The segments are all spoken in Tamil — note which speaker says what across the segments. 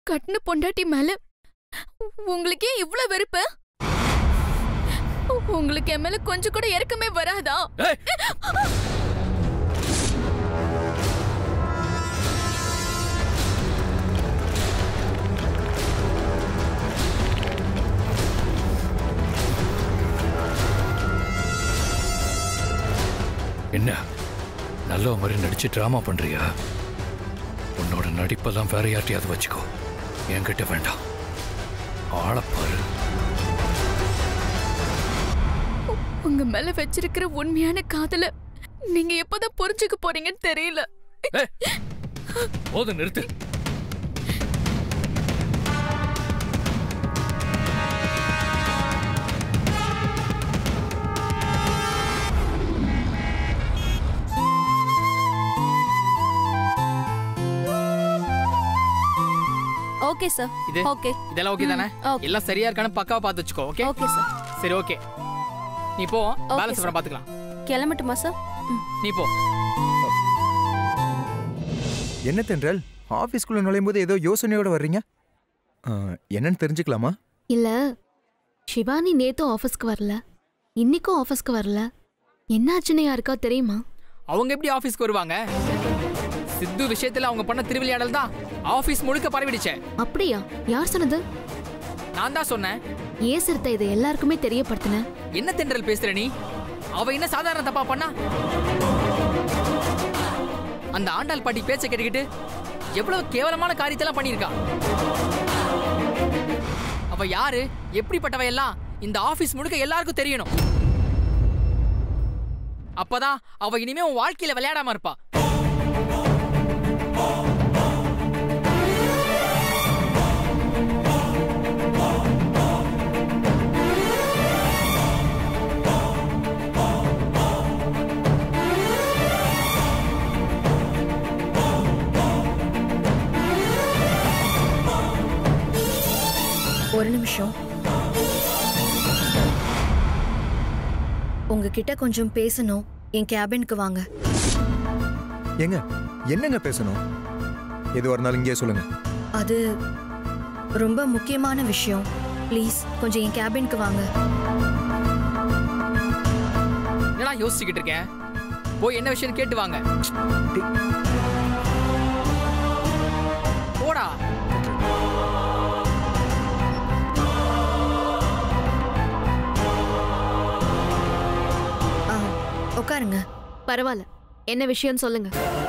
Speaker 1: கட்டின பொண்டாட்டி மேல உங்களுக்கு ஏன் இவ்ளோ வெறுப்பு உங்களுக்கு என் மேல கொஞ்சம் கூட இறக்கமே வராதா
Speaker 2: ஏய்! என்ன நல்ல மாதிரி நடிச்சு டிராமா பண்றியா உன்னோட நடிப்பெல்லாம் வேற யார்ட்டையாவது வச்சுக்கோ என்கிட்ட வேண்டாம் ஆளப்பாரு
Speaker 1: உங்க மேல வச்சிருக்கிற உண்மையான காதல நீங்க எப்பதான் புரிஞ்சுக்க போறீங்கன்னு தெரியல
Speaker 2: ஏய், போதும் நிறுத்து
Speaker 3: ஓகே சார்
Speaker 4: இது
Speaker 3: ஓகே
Speaker 4: இதெல்லாம் ஓகே தானே
Speaker 3: okay.
Speaker 4: எல்லாம் சரியா இருக்கான்னு பக்காவா பார்த்து வச்சுக்கோ ஓகே
Speaker 3: ஓகே சார்
Speaker 4: சரி ஓகே நீ போ பேலன்ஸ் அப்புறம் பார்த்துக்கலாம்
Speaker 3: கிளம்பட்டுமா சார் ம்.
Speaker 4: நீ போ
Speaker 5: என்ன தென்றல் ஆஃபீஸ்க்குள்ள நுழையும் போது ஏதோ யோசனையோட வர்றீங்க ஆ, என்னன்னு தெரிஞ்சுக்கலாமா
Speaker 6: இல்ல சிவானி நேத்தும் ஆபீஸ்க்கு வரல இன்னைக்கும் ஆபீஸ்க்கு வரல என்னாச்சுன்னு யாருக்கா தெரியுமா
Speaker 4: அவங்க எப்படி ஆபீஸ்க்கு வருவாங்க சித்து விஷயத்துல அவங்க பண்ண திருவிளையாடல் தான் ஆபீஸ் முழுக்க பரவிடுச்சே
Speaker 6: அப்படியா யார் சொன்னது
Speaker 4: நான் தான் சொன்னேன்
Speaker 6: ஏன் சிறுத்தை இதை எல்லாருக்குமே தெரியப்படுத்தின
Speaker 4: என்ன தென்றல் பேசுற நீ அவ என்ன சாதாரண தப்பா பண்ணா அந்த ஆண்டாள் பாட்டி பேச்ச கேட்டுக்கிட்டு எவ்வளவு கேவலமான காரியத்தெல்லாம் பண்ணியிருக்கா அவ யாரு எப்படிப்பட்டவ எல்லாம் இந்த ஆபீஸ் முழுக்க எல்லாருக்கும் தெரியணும் அப்பதான் அவ இனிமே உன் வாழ்க்கையில விளையாடாம இருப்பா
Speaker 7: ஒரு நிமிஷம் உங்ககிட்ட கொஞ்சம் பேசணும் என் கேபினுக்கு வாங்க
Speaker 5: ஏங்க என்னங்க பேசணும் எதுவாக இருந்தாலும் இங்கேயே சொல்லுங்க
Speaker 7: அது ரொம்ப முக்கியமான விஷயம் ப்ளீஸ் கொஞ்சம் என் கேபினுக்கு வாங்க
Speaker 4: என்னடா யோசிச்சுக்கிட்டு இருக்கேன் போய் என்ன விஷயம் கேட்டு வாங்க போடா
Speaker 7: ஆ, உட்காருங்க
Speaker 6: பரவாயில்ல என்ன விஷயம்னு சொல்லுங்க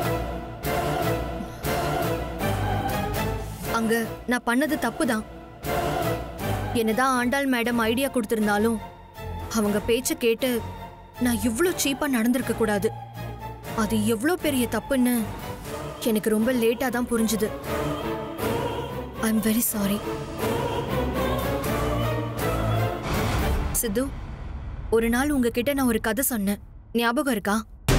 Speaker 7: அங்க நான் பண்ணது தப்பு தான் என்னதான் ஆண்டாள் மேடம் ஐடியா கொடுத்திருந்தாலும் அவங்க பேச்ச கேட்டு நான் இவ்ளோ சீப்பா நடந்திருக்க கூடாது அது எவ்வளோ பெரிய தப்புன்னு எனக்கு ரொம்ப லேட்டா தான் புரிஞ்சுது ஐ எம் வெரி சாரி சித்து ஒரு நாள் உங்ககிட்ட நான் ஒரு கதை சொன்னேன் ஞாபகம் இருக்கா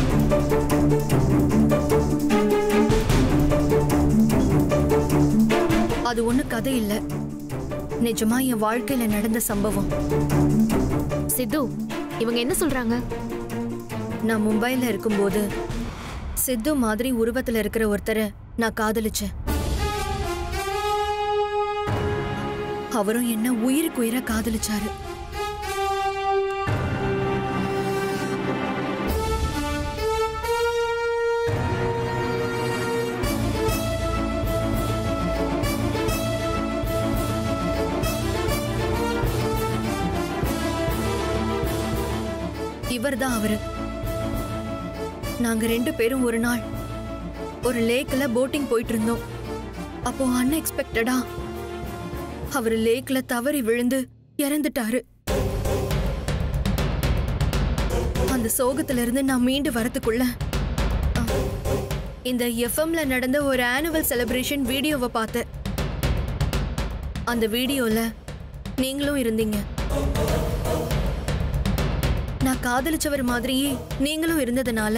Speaker 7: அது ஒண்ணு கதை இல்ல நிஜமா என் வாழ்க்கையில நடந்த சம்பவம்
Speaker 6: சித்து இவங்க என்ன சொல்றாங்க
Speaker 7: நான் மும்பைல இருக்கும்போது சித்து மாதிரி உருவத்துல இருக்கிற ஒருத்தரை நான் காதலிச்சேன் அவரும் என்ன உயிருக்கு உயிரா காதலிச்சாரு இவர்தான் அவரு நாங்க ரெண்டு பேரும் ஒரு நாள் ஒரு லேக்ல போட்டிங் போயிட்டு இருந்தோம் அப்போ அன்எக்ஸ்பெக்டடா அவர் லேக்ல தவறி விழுந்து இறந்துட்டாரு அந்த சோகத்துல இருந்து நான் மீண்டு வரதுக்குள்ள அ, இந்த எஃப்எம்ல நடந்த ஒரு ஆனுவல் செலிப்ரேஷன் வீடியோவை பார்த்தேன் அந்த வீடியோல நீங்களும் இருந்தீங்க நான் காதலிச்சவர் மாதிரியே நீங்களும் இருந்ததுனால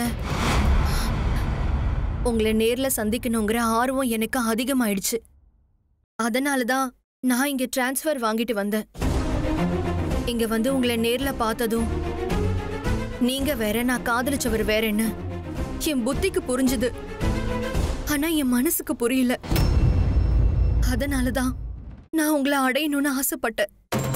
Speaker 7: உங்களை நேர்ல சந்திக்கணுங்கிற ஆர்வம் எனக்கு அதிகமாயிடுச்சு அதனால தான் நான் இங்க டிரான்ஸ்ஃபர் வாங்கிட்டு வந்தேன் இங்க வந்து உங்களை நேர்ல பார்த்ததும் நீங்க வேற நான் காதலிச்சவர் வேறன்னு என் புத்திக்கு புரிஞ்சுது ஆனா என் மனசுக்கு புரியல அதனாலதான் நான் உங்களை அடையணும்னு ஆசைப்பட்டேன்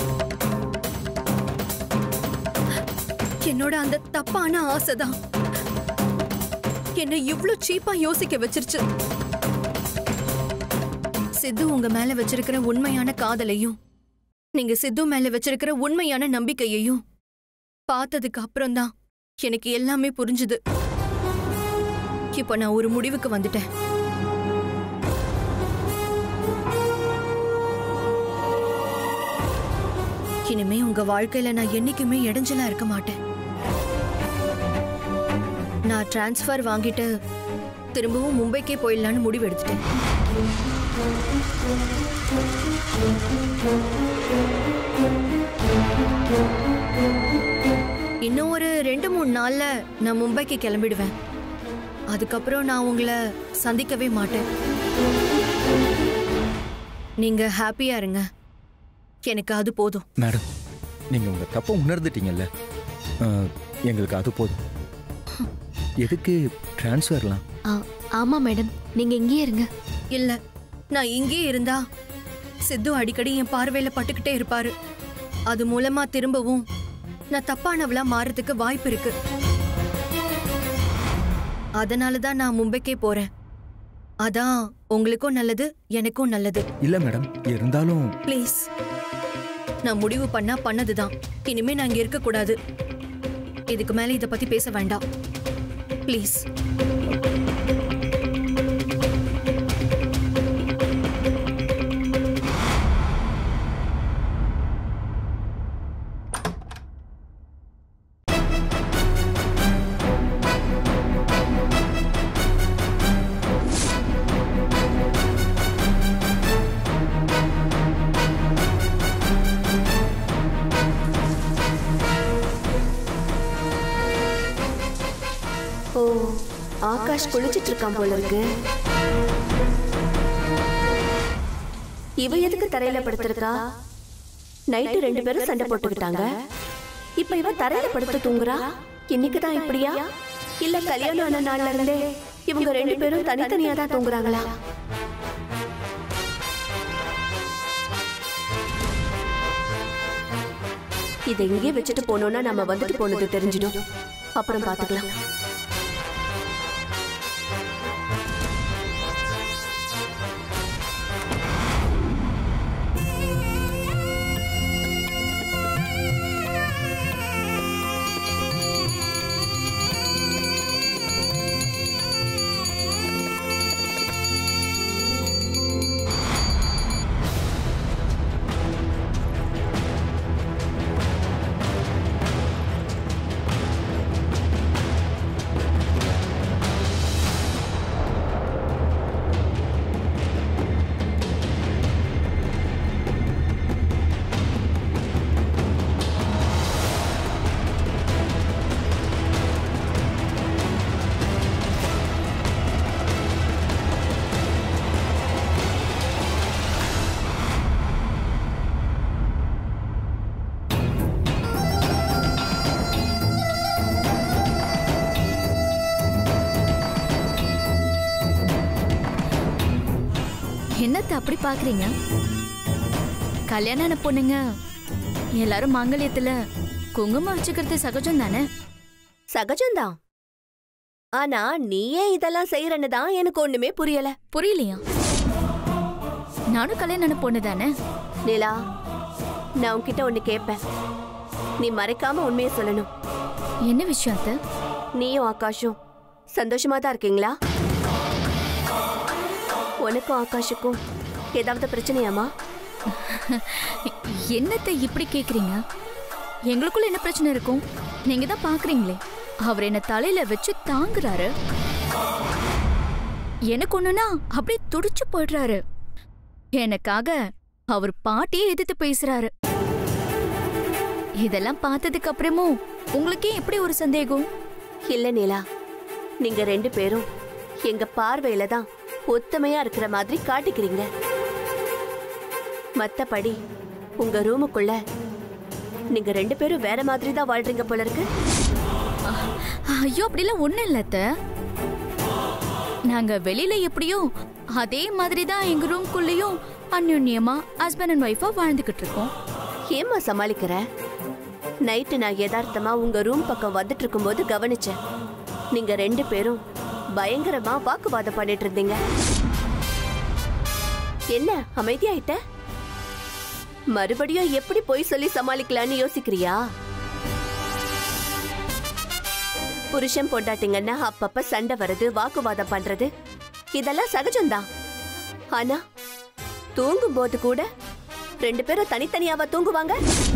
Speaker 7: என்னோட அந்த தப்பான ஆசைதான் என்னை இவ்ளோ சீப்பா யோசிக்க வச்சிருச்சு சித்து உங்க மேல வச்சிருக்கிற உண்மையான காதலையும் நீங்க சித்து மேல வச்சிருக்கிற உண்மையான நம்பிக்கையையும் பார்த்ததுக்கு அப்புறம் தான் எனக்கு எல்லாமே புரிஞ்சுது இப்ப நான் ஒரு முடிவுக்கு வந்துட்டேன் இனிமே உங்க வாழ்க்கையில நான் என்னைக்குமே இடைஞ்சலா இருக்க மாட்டேன் நான் டிரான்ஸ்ஃபர் வாங்கிட்டு திரும்பவும் மும்பைக்கே போயிடலான்னு முடிவு எடுத்துட்டேன் இன்னும் ஒரு ரெண்டு மூணு நாள்ல நான் மும்பைக்கு கிளம்பிடுவேன் அதுக்கப்புறம் நான் உங்களை சந்திக்கவே மாட்டேன் நீங்க ஹாப்பியா இருங்க எனக்கு அது போதும்
Speaker 5: மேடம் நீங்க உங்க தப்பை உணர்ந்துட்டீங்கல்ல ஆ, எங்களுக்கு அது போதும் எதுக்கு டிரான்ஸ்ஃபர்லாம்
Speaker 6: ஆ, ஆமா மேடம் நீங்க இங்கேயே இருங்க
Speaker 7: இல்ல நான் இங்கே இருந்தா சித்து அடிக்கடி என் பார்வையில பட்டுக்கிட்டே இருப்பாரு அது மூலமா திரும்பவும் நான் தப்பானவளா மாறதுக்கு வாய்ப்பு இருக்கு அதனால தான் நான் மும்பைக்கே போறேன் அதான் உங்களுக்கும் நல்லது எனக்கும் நல்லது
Speaker 5: இல்ல மேடம் இருந்தாலும்
Speaker 7: ப்ளீஸ் நான் முடிவு பண்ணா பண்ணதுதான் இனிமே நான் இங்க இருக்க கூடாது இதுக்கு மேல இத பத்தி பேச வேண்டாம் ப்ளீஸ்
Speaker 3: ஓ ஆகாஷ் குளிச்சிட்டு இருக்கான் போல இருக்கு இவ எதுக்கு தரையில படுத்திருக்கா நைட்டு ரெண்டு பேரும் சண்டை போட்டுக்கிட்டாங்க இப்ப இவ தரையில படுத்து தூங்குறா இன்னைக்கு தான் இப்படியா இல்ல கல்யாணம் ஆன நாள்ல இருந்தே இவங்க ரெண்டு பேரும் தனித்தனியா தான் தூங்குறாங்களா இதை இங்கே வச்சுட்டு போனோம்னா நம்ம வந்துட்டு போனது தெரிஞ்சிடும் அப்புறம் பாத்துக்கலாம்
Speaker 1: என்னத்த அப்படி பாக்குறீங்க கல்யாணம் ஆன பொண்ணுங்க எல்லாரும் மாங்கல்யத்துல குங்குமம் வச்சுக்கிறது சகஜம் தானே
Speaker 3: சகஜம்தான் ஆனா நீயே இதெல்லாம் செய்யறன்னு தான் எனக்கு ஒண்ணுமே புரியல
Speaker 1: புரியலையா நானும் கல்யாணம் ஆன பொண்ணு தானே
Speaker 3: நிலா நான் உன்கிட்ட ஒண்ணு கேட்பேன் நீ மறைக்காம உண்மையை சொல்லணும்
Speaker 1: என்ன விஷயம் அத்தை
Speaker 3: நீயும் ஆகாஷும் சந்தோஷமா தான் இருக்கீங்களா உனக்கும் ஆகாஷுக்கும் ஏதாவது பிரச்சனையாமா
Speaker 1: என்னத்தை இப்படி கேக்குறீங்க எங்களுக்குள்ள என்ன பிரச்சனை இருக்கும் நீங்க தான் பாக்குறீங்களே அவர் என்ன தலையில வச்சு தாங்குறாரு எனக்கு ஒண்ணுனா அப்படியே துடிச்சு போயிடுறாரு எனக்காக அவர் பாட்டியே எதிர்த்து பேசுறாரு இதெல்லாம் பார்த்ததுக்கு அப்புறமும் உங்களுக்கே எப்படி ஒரு சந்தேகம்
Speaker 3: இல்ல நிலா நீங்க ரெண்டு பேரும் எங்க பார்வையில தான் ஒத்தமையா இருக்கிற மாதிரி காட்டிக்கிறீங்க மத்தபடி உங்க ரூமுக்குள்ள நீங்க ரெண்டு பேரும் வேற மாதிரி தான் வாழ்றீங்க போல இருக்கு
Speaker 1: ஐயோ அப்படிலாம் ஒண்ணும் இல்ல அத்தை நாங்க வெளியில எப்படியோ அதே மாதிரி தான் எங்க ரூம்குள்ளேயும் அந்யோன்யமா ஹஸ்பண்ட் அண்ட் ஒய்ஃபா வாழ்ந்துகிட்டு இருக்கோம்
Speaker 3: ஏம்மா சமாளிக்கிற நைட்டு நான் யதார்த்தமா உங்க ரூம் பக்கம் வந்துட்டு இருக்கும்போது கவனிச்சேன் நீங்க ரெண்டு பேரும் பயங்கரமா வாக்குவாதம் பண்ணிட்டு இருந்தீங்க என்ன அமைதியாயிட்ட மறுபடியும் எப்படி போய் சொல்லி சமாளிக்கலாம்னு யோசிக்கிறியா புருஷன் பொண்டாட்டிங்கன்னா அப்பப்ப சண்டை வருது வாக்குவாதம் பண்றது இதெல்லாம் சகஜம்தான் ஆனா தூங்கும் போது கூட ரெண்டு பேரும் தனித்தனியாவா தூங்குவாங்க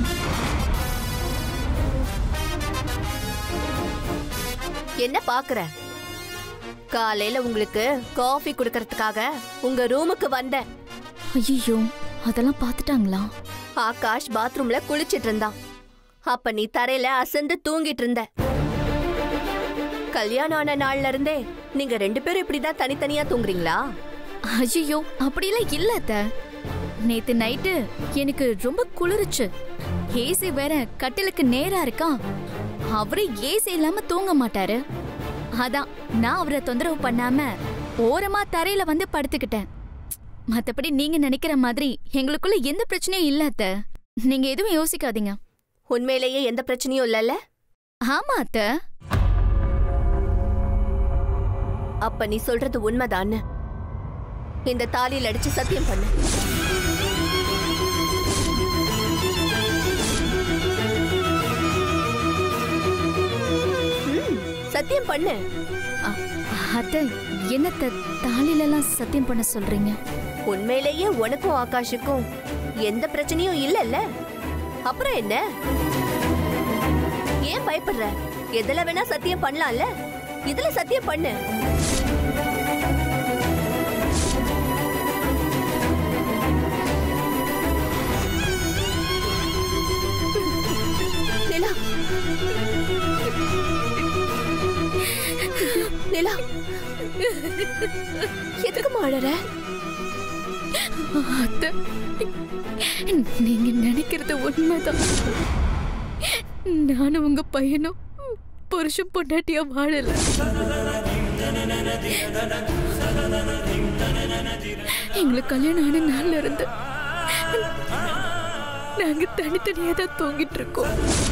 Speaker 3: என்ன பாக்குற காலையில உங்களுக்கு காஃபி குடுக்கறதுக்காக உங்க ரூமுக்கு வந்தேன்
Speaker 1: ஐயோ அதெல்லாம் பார்த்துட்டாங்களா
Speaker 3: ஆகாஷ் பாத்ரூம்ல குளிச்சிட்டு இருந்தான் அப்ப நீ தரையில அசந்து தூங்கிட்டு இருந்த கல்யாணம் ஆன நாள்ல இருந்தே நீங்க ரெண்டு பேரும் இப்படிதான் தனித்தனியா தூங்குறீங்களா
Speaker 1: ஐயோ அப்படிலாம் இல்ல அத்தை நேத்து நைட்டு எனக்கு ரொம்ப குளிருச்சு ஏசி வேற கட்டிலுக்கு நேரா இருக்கா அவரு ஏசி இல்லாம தூங்க மாட்டாரு அதான் நான் அவரை தொந்தரவு பண்ணாம ஓரமா தரையில வந்து படுத்துக்கிட்டேன் மத்தபடி நீங்க நினைக்கிற மாதிரி எங்களுக்குள்ள எந்த பிரச்சனையும் இல்ல அத்தை நீங்க எதுவும் யோசிக்காதீங்க
Speaker 3: உண்மையிலேயே எந்த பிரச்சனையும் இல்லல்ல
Speaker 1: ஆமா அத்தை
Speaker 3: அப்ப நீ சொல்றது உண்மைதான்னு இந்த தாலியில் அடிச்சு சத்தியம் பண்ணு ம், சத்தியம் பண்ணு
Speaker 1: அ- அத்தை என்னத்த தாலிலெல்லாம் சத்தியம் பண்ண சொல்றீங்க
Speaker 3: உண்மையிலேயே உனக்கும் ஆகாஷுக்கும் எந்த பிரச்சனையும் இல்லல்ல அப்புறம் என்ன ஏன் பயப்படுற எதுல வேணா சத்தியம் பண்ணலாம்ல இதுல சத்தியம் பண்ணு நிலா நிலா எதுக்கு மாழற
Speaker 1: அத்தை நீங்க நினைக்கிறது உண்மைதான் நானும் உங்க பையனும் புருஷன் பொண்டாட்டியா வாழல எங்களுக்கு கல்யாணம் ஆன நாள்ல இருந்து நாங்க தனித்தனியா தான் தூங்கிட்டு இருக்கோம்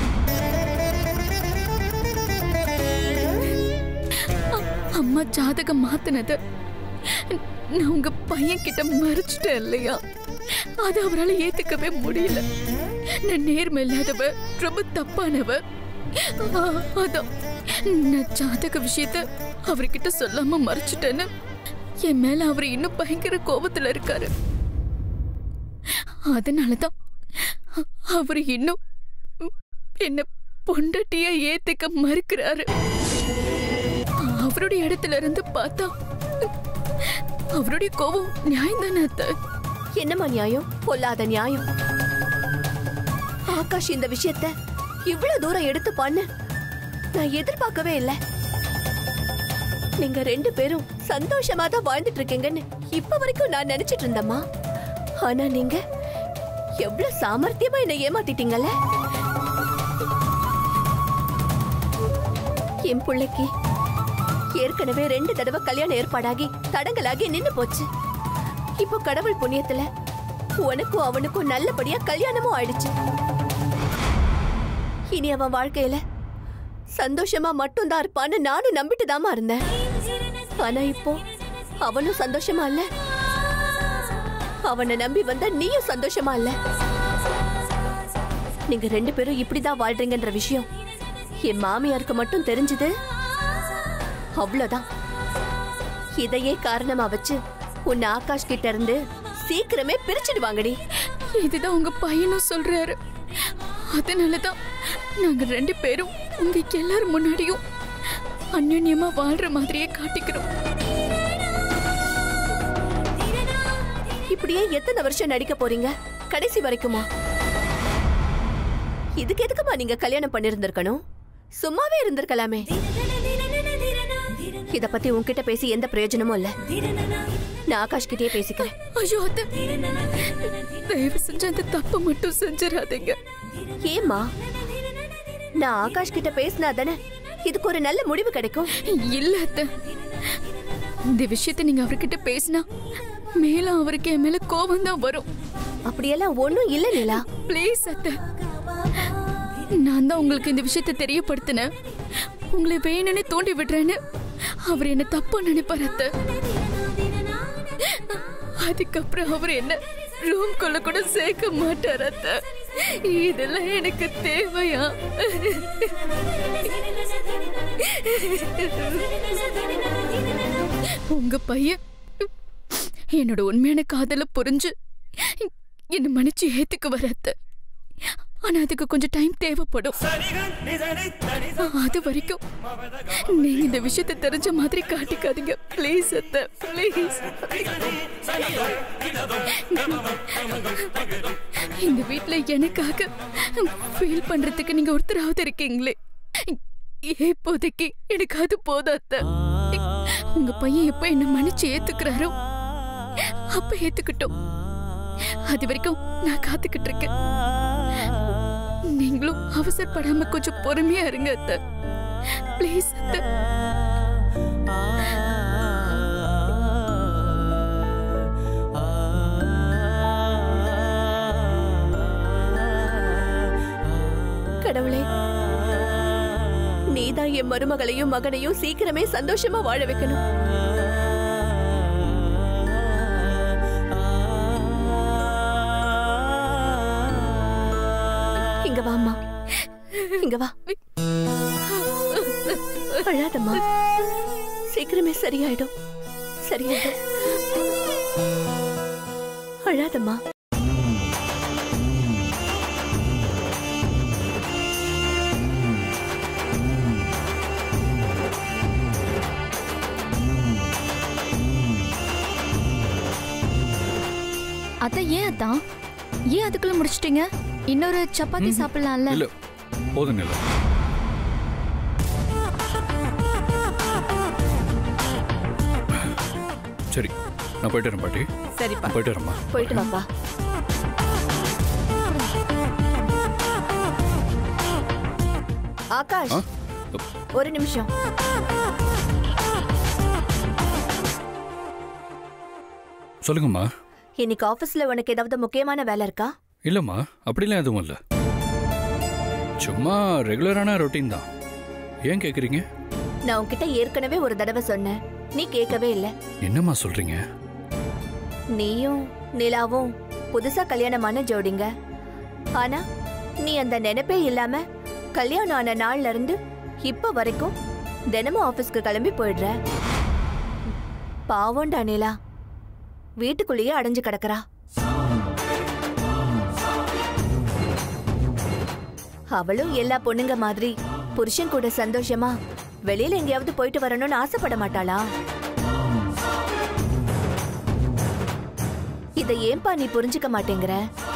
Speaker 1: அ- அம்மா ஜாதகம் மாத்தினது நான் உங்க பையன் கிட்ட மறைச்சிட்டேன் இல்லையா அது அவரால் ஏத்துக்கவே முடியல நான் நேர்மை இல்லாதவ ரொம்ப தப்பானவ ஆ, அதான் நான் ஜாதக விஷயத்த அவர்கிட்ட சொல்லாம மறைச்சிட்டேன்னு என் மேல அவர் இன்னும் பயங்கர கோபத்துல இருக்காரு அதனாலதான் அ- அவர் இன்னும் என்ன பொண்டாட்டியா ஏத்துக்க மறுக்கிறாரு அவருடைய இடத்துல இருந்து பார்த்தா அவருடைய கோபம் நியாயம் தானே
Speaker 3: என்னம்மா நியாயம் பொல்லாத நியாயம் ஆகாஷ் இந்த விஷயத்த இவ்வளவு தூரம் எடுத்து பண்ணு நான் எதிர்பார்க்கவே இல்ல நீங்க ரெண்டு பேரும் சந்தோஷமா தான் வாழ்ந்துட்டு இருக்கீங்கன்னு இப்ப வரைக்கும் நான் நினைச்சிட்டு இருந்தேம்மா ஆனா நீங்க எவ்வளவு சாமர்த்தியமா என்னை ஏமாத்திட்டீங்கல்ல என் பிள்ளைக்கு ஏற்கனவே ரெண்டு தடவை கல்யாணம் ஏற்பாடாகி தடங்கலாகி நின்னு போச்சு இப்போ கடவுள் புண்ணியத்துல உனக்கும் அவனுக்கும் நல்லபடியா கல்யாணமும் ஆயிடுச்சு இனி அவன் வாழ்க்கையில சந்தோஷமா மட்டும்தான் இருப்பான்னு நானும் நம்பிட்டு இருந்தேன் ஆனா இப்போ அவனும் சந்தோஷமா இல்ல அவனை நம்பி வந்த நீயும் சந்தோஷமா இல்ல நீங்க ரெண்டு பேரும் இப்படிதான் வாழ்றீங்கன்ற விஷயம் என் மாமியாருக்கு மட்டும் தெரிஞ்சது அவ்வளவுதான் இதையே காரணமா வச்சு உன்னை ஆகாஷ் கிட்ட இருந்து சீக்கிரமே பிரிச்சிடுவாங்கடி
Speaker 1: இதுதான் உங்க பையனும் சொல்றாரு அதனாலதான் நாங்க ரெண்டு பேரும் உங்க எல்லாரும் முன்னாடியும் அந்யோன்யமா வாழ்ற மாதிரியே காட்டிக்கிறோம்
Speaker 3: இப்படியே எத்தனை வருஷம் நடிக்க போறீங்க கடைசி வரைக்குமா இதுக்கு எதுக்குமா நீங்க கல்யாணம் பண்ணிருந்திருக்கணும் சும்மாவே இருந்திருக்கலாமே இத பத்தி உன்கிட்ட பேசி எந்த பிரயோஜனமும் இல்ல நான் ஆகாஷ் கிட்டயே பேசிக்கிறேன்
Speaker 1: ஐயோ அத்தை தயவு செஞ்சு அந்த தப்பை மட்டும் செஞ்சிடாதீங்க
Speaker 3: ஏம்மா நான் ஆகாஷ் கிட்ட பேசினா தானே இதுக்கு ஒரு நல்ல முடிவு கிடைக்கும்
Speaker 1: இல்ல அத்தை இந்த விஷயத்தை நீங்க அவர்கிட்ட பேசினா மேலும் அவருக்கு என் மேல கோபம் தான் வரும்
Speaker 3: அப்படியெல்லாம் ஒண்ணும் இல்ல நிலா
Speaker 1: ப்ளீஸ் அத்தை நான் தான் உங்களுக்கு இந்த விஷயத்தை தெரியப்படுத்தினேன் உங்களை வேணும்னே தூண்டி விடுறேன்னு அவர் என்ன தப்பா நினைப்பார் அத்தை அதுக்கப்புறம் அவர் என்ன ரூம் கொள்ள கூட சேர்க்க மாட்டார் அத்தை இதெல்லாம் எனக்கு தேவையா உங்க பையன் என்னோட உண்மையான காதல புரிஞ்சு என்ன மன்னிச்சு ஏத்துக்கு வர அத்தை ஆனா அதுக்கு கொஞ்சம் டைம் தேவைப்படும் அது வரைக்கும் நீங்க இந்த விஷயத்தை தெரிஞ்ச மாதிரி காட்டிக்காதீங்க ப்ளீஸ் அத்தை ப்ளீஸ் இந்த வீட்ல எனக்காக ஃபீல் பண்றதுக்கு நீங்க ஒருத்தராவது இருக்கீங்களே இப்போதைக்கு எனக்கு அது போதும் அத்தை உங்க பையன் எப்ப என்ன மன்னிச்சு ஏத்துக்கிறாரோ அப்ப ஏத்துக்கிட்டோம் அது வரைக்கும் நான் காத்துக்கிட்டு இருக்கேன் நீங்களும் அவசரப்படாம கொஞ்சம் பொறுமையா இருங்க அத்தை ப்ளீஸ் அத்தை
Speaker 3: கடவுளே நீதான் என் மருமகளையும் மகனையும் சீக்கிரமே சந்தோஷமா வாழ வைக்கணும் இங்க வாம்மா இங்க வா அழாதம்மா சீக்கிரமே சரியாயிடும் சரியாயிடும் அழாதம்மா
Speaker 1: அத்தை ஏன் அத்தான் ஏன் அதுக்குள்ள முடிச்சிட்டீங்க இன்னொரு சப்பாத்தி சாப்பிடலாம்ல
Speaker 2: இல்ல போதும் நிலா சரி நான் போயிட்டு வரேன் பாட்டி
Speaker 8: சரிப்பா
Speaker 2: நான் போயிட்டு வரேம்மா
Speaker 3: போயிட்டு வாப்பா ஆகாஷ்
Speaker 2: ஆ?
Speaker 3: ஒரு நிமிஷம்
Speaker 2: சொல்லுங்கம்மா
Speaker 3: இன்னைக்கு ஆபீஸ்ல உனக்கு ஏதாவது முக்கியமான வேலை இருக்கா
Speaker 2: இல்லம்மா அப்படிலாம் எதுவும் இல்லை சும்மா ரெகுலரான ரொட்டீன் தான் ஏன் கேக்குறீங்க
Speaker 3: நான் உன்கிட்ட ஏற்கனவே ஒரு தடவை சொன்னேன் நீ கேட்கவே இல்ல
Speaker 2: என்னம்மா சொல்றீங்க
Speaker 3: நீயும் நிலாவும் புதுசா கல்யாணமான ஜோடிங்க ஆனா நீ அந்த நினைப்பே இல்லாம கல்யாணம் ஆன நாள்ல இருந்து இப்ப வரைக்கும் தினமும் ஆபீஸ்க்கு கிளம்பி போயிடுற பாவம்டா நிலா வீட்டுக்குள்ளேயே அடைஞ்சு கிடக்குறா அவளும் எல்லா பொண்ணுங்க மாதிரி புருஷன் கூட சந்தோஷமா வெளியில எங்கேயாவது போயிட்டு வரணும்னு ஆசைப்பட மாட்டாளா இதை ஏன்பா நீ புரிஞ்சுக்க மாட்டேங்கிற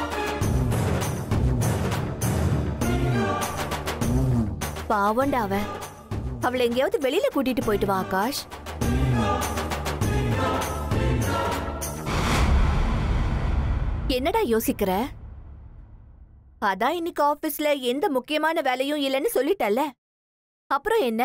Speaker 3: பாவண்டா அவ அவளை எங்கேயாவது வெளியில கூட்டிட்டு போயிட்டு வா ஆகாஷ் என்னடா யோசிக்கிற அதான் இன்னைக்கு ஆபீஸ்ல எந்த முக்கியமான வேலையும் இல்லைன்னு சொல்லிட்டல்ல அப்புறம் என்ன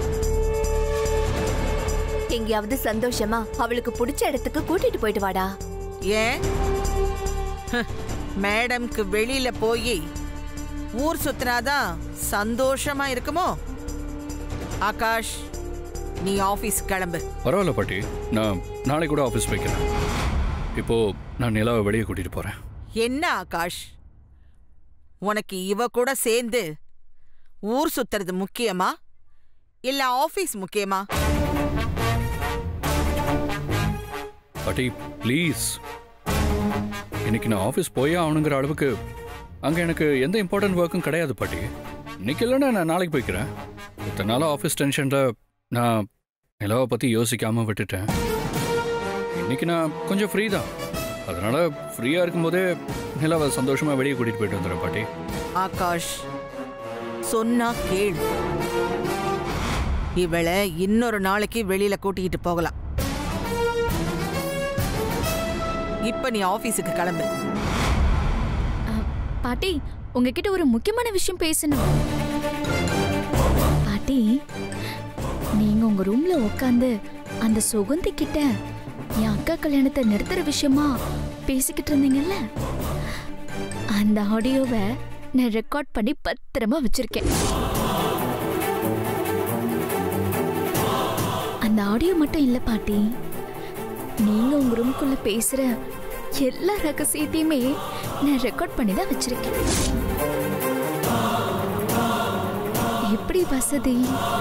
Speaker 3: எங்கேயாவது சந்தோஷமா அவளுக்கு பிடிச்ச இடத்துக்கு கூட்டிட்டு போயிட்டு வாடா
Speaker 8: ஏன் ஹ், மேடம்க்கு வெளியில போய் ஊர் சுத்தினாதான் சந்தோஷமா இருக்குமோ ஆகாஷ் நீ ஆபீஸ் கிளம்பு
Speaker 2: பரவாயில்ல பாட்டி நான் நாளைக்கு கூட ஆஃபீஸ் போய்க்கிறேன் இப்போ நான் நிலாவை வெளியே கூட்டிட்டு போறேன்
Speaker 8: என்ன ஆகாஷ் உனக்கு இவ கூட சேர்ந்து ஊர் சுத்துறது முக்கியமா இல்ல ஆபீஸ் முக்கியமா
Speaker 2: பாட்டி ப்ளீஸ் இன்னைக்கு நான் ஆஃபீஸ் போயே ஆகணுங்கிற அளவுக்கு அங்கே எனக்கு எந்த இம்பார்ட்டன்ட் ஒர்க்கும் கிடையாது பாட்டி இன்னைக்கு இல்லைன்னா நான் நாளைக்கு போய்க்கிறேன் இத்தனை நாளாக ஆஃபீஸ் டென்ஷனில் நான் நிலாவை பற்றி யோசிக்காமல் விட்டுட்டேன் இன்னைக்கு நான் கொஞ்சம் ஃப்ரீ தான் அதனால ஃப்ரீயாக இருக்கும்போதே நிலாவை சந்தோஷமாக வெளியே கூட்டிகிட்டு போயிட்டு வந்துடுறேன் பாட்டி
Speaker 8: ஆகாஷ் சொன்னா கேளு இவளை இன்னொரு நாளைக்கு வெளியில கூட்டிக்கிட்டு போகலாம் இப்ப நீ ஆபீஸுக்கு கிளம்பு
Speaker 1: பாட்டி உங்ககிட்ட ஒரு முக்கியமான விஷயம் பேசணும் பாட்டி நீங்க உங்க ரூம்ல உட்காந்து அந்த சுகந்தி கிட்ட என் அக்கா கல்யாணத்தை நிறுத்துற விஷயமா பேசிக்கிட்டு இருந்தீங்கல்ல அந்த ஆடியோவை நான் ரெக்கார்ட் பண்ணி பத்திரமா வச்சிருக்கேன் அந்த ஆடியோ மட்டும் இல்ல பாட்டி நீங்க உங்க ரூம்குள்ள பேசுற எல்லா ரகசியத்தையுமே நான் ரெக்கார்ட் பண்ணி தான் வச்சிருக்கேன் எப்படி வசதி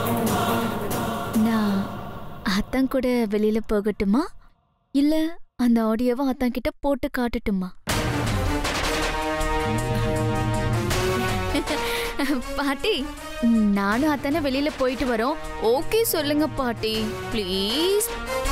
Speaker 1: நான் அத்தான் கூட வெளியில போகட்டுமா இல்ல அந்த ஆடியோவை அத்தான் கிட்ட போட்டு காட்டட்டுமா பாட்டி நானும் அத்தானே வெளியில போயிட்டு வரோம் ஓகே சொல்லுங்க பாட்டி ப்ளீஸ்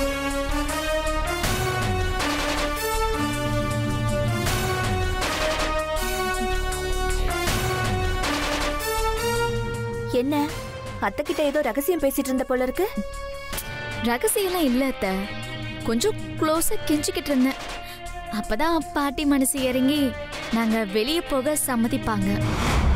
Speaker 3: என்ன அத்தை கிட்ட ஏதோ ரகசியம் பேசிட்டு இருந்த போல இருக்கு
Speaker 1: ரகசியம்லாம் இல்ல அத்த கொஞ்சம் க்ளோஸா கெஞ்சிக்கிட்டு இருந்தேன் அப்பதான் பாட்டி மனசு இறங்கி நாங்க வெளியே போக சம்மதிப்பாங்க